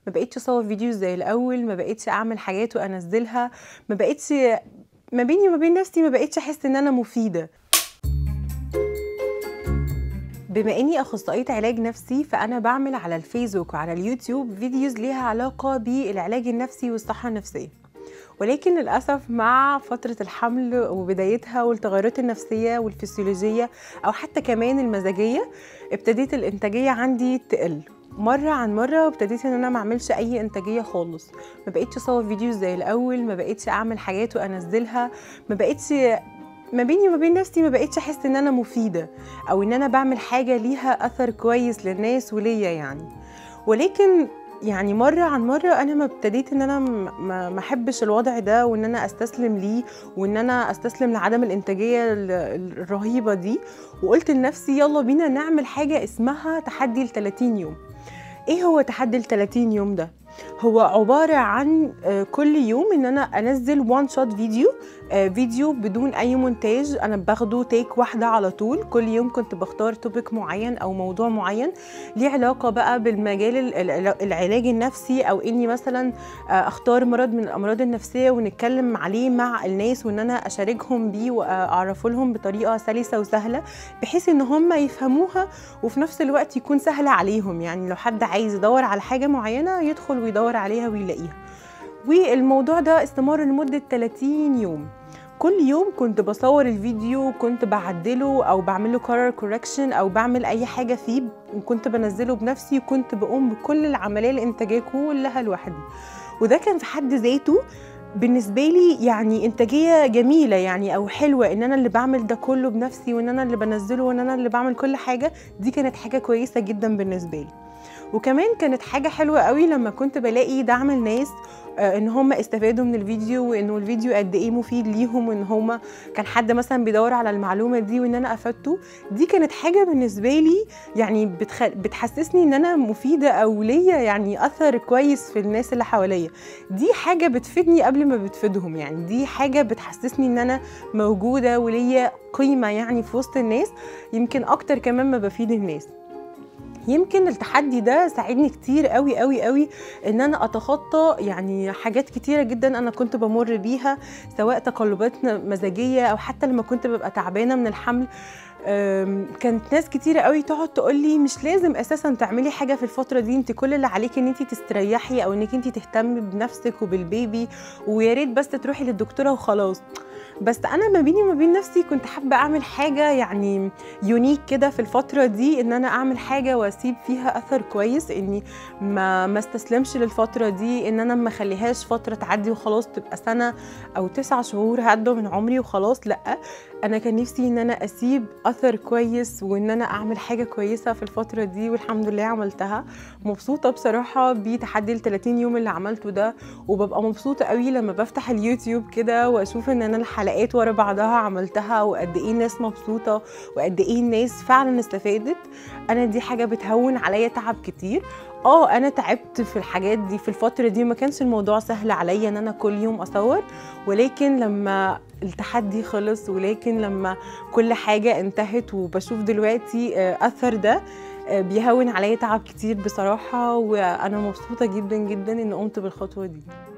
ما بقيتش اصور فيديوز زي الاول ما بقيتش اعمل حاجات وانزلها ما بقيتش ما بيني وما بين نفسي ما بقيتش احس ان انا مفيده بما اني اخصائيه علاج نفسي فانا بعمل على الفيسبوك وعلى اليوتيوب فيديوز ليها علاقه بالعلاج النفسي والصحه النفسيه ولكن للأسف مع فترة الحمل وبدايتها والتغيرات النفسية والفسيولوجية أو حتى كمان المزاجية ابتديت الإنتاجية عندي تقل مرة عن مرة وابتديت ان انا ما اعملش اي انتاجية خالص ما بقيتش اصور فيديوز زي الاول ما بقيتش اعمل حاجات وانزلها ما بقيتش ما بيني وما بين نفسي ما بقيتش احس ان انا مفيدة او ان انا بعمل حاجة ليها اثر كويس للناس وليا يعني ولكن يعني مرة عن مرة أنا ما ابتديت إن أنا ما ما أحبش الوضع ده وإن أنا أستسلم ليه وإن أنا أستسلم لعدم الإنتاجية الرهيبة دي وقلت لنفسي يلا بينا نعمل حاجة اسمها تحدي ال 30 يوم إيه هو تحدي ال 30 يوم ده؟ هو عبارة عن كل يوم ان انا انزل وان شوت فيديو فيديو بدون اي مونتاج انا باخده تيك واحدة على طول كل يوم كنت بختار توبيك معين او موضوع معين ليه علاقة بقى بالمجال العلاج النفسي او اني مثلا اختار مرض من الامراض النفسية ونتكلم عليه مع الناس وان انا اشاركهم بيه واعرفه لهم بطريقة سلسة وسهلة بحيث ان هم يفهموها وفي نفس الوقت يكون سهل عليهم يعني لو حد عايز يدور على حاجة معينة يدخل ويدور عليها ويلاقيها والموضوع ده استمر لمدة 30 يوم كل يوم كنت بصور الفيديو وكنت بعدله او بعمله كولر كوركشن او بعمل اي حاجه فيه وكنت بنزله بنفسي وكنت بقوم بكل العمليه الانتاجيه كلها لوحدي وده كان في حد ذاته بالنسبه لي يعني انتاجيه جميله يعني او حلوه ان انا اللي بعمل ده كله بنفسي وان انا اللي بنزله وان انا اللي بعمل كل حاجه دي كانت حاجه كويسه جدا بالنسبه لي وكمان كانت حاجه حلوه قوي لما كنت بلاقي دعم الناس ان هم استفادوا من الفيديو وانه الفيديو قد ايه مفيد ليهم وان هم كان حد مثلا بيدور على المعلومه دي وان انا افدته دي كانت حاجه بالنسبه لي يعني بتخ... بتحسسني ان انا مفيده او ليا يعني اثر كويس في الناس اللي حواليا دي حاجه بتفيدني قبل ما بتفيدهم يعني دي حاجه بتحسسني ان انا موجوده وليا قيمه يعني في وسط الناس يمكن اكتر كمان ما بفيد الناس يمكن التحدي ده ساعدني كتير قوي قوي قوي ان انا اتخطى يعني حاجات كتيره جدا انا كنت بمر بيها سواء تقلبات مزاجيه او حتى لما كنت ببقى تعبانه من الحمل كانت ناس كتيره قوي تقعد تقول لي مش لازم اساسا تعملي حاجه في الفتره دي انت كل اللي عليكي ان انت تستريحي او انك انت تهتمي بنفسك وبالبيبي ويا ريت بس تروحي للدكتوره وخلاص بس انا ما بيني وما بين نفسي كنت حابه اعمل حاجه يعني يونيك كده في الفتره دي ان انا اعمل حاجه واسيب فيها اثر كويس اني ما ما استسلمش للفتره دي ان انا ما اخليهاش فتره تعدي وخلاص تبقى سنه او تسع شهور عدوا من عمري وخلاص لا انا كان نفسي ان انا اسيب اثر كويس وان انا اعمل حاجه كويسه في الفتره دي والحمد لله عملتها مبسوطه بصراحه بتحدي ال 30 يوم اللي عملته ده وببقى مبسوطه قوي لما بفتح اليوتيوب كده واشوف ان انا الحلقات ورا بعضها عملتها وقد ايه الناس مبسوطه وقد ايه الناس فعلا استفادت انا دي حاجه بتهون عليا تعب كتير اه انا تعبت في الحاجات دي في الفتره دي ما كانش الموضوع سهل عليا ان انا كل يوم اصور ولكن لما التحدي خلص ولكن لما كل حاجه انتهت وبشوف دلوقتي اثر ده بيهون عليا تعب كتير بصراحه وانا مبسوطه جدا جدا ان قمت بالخطوه دي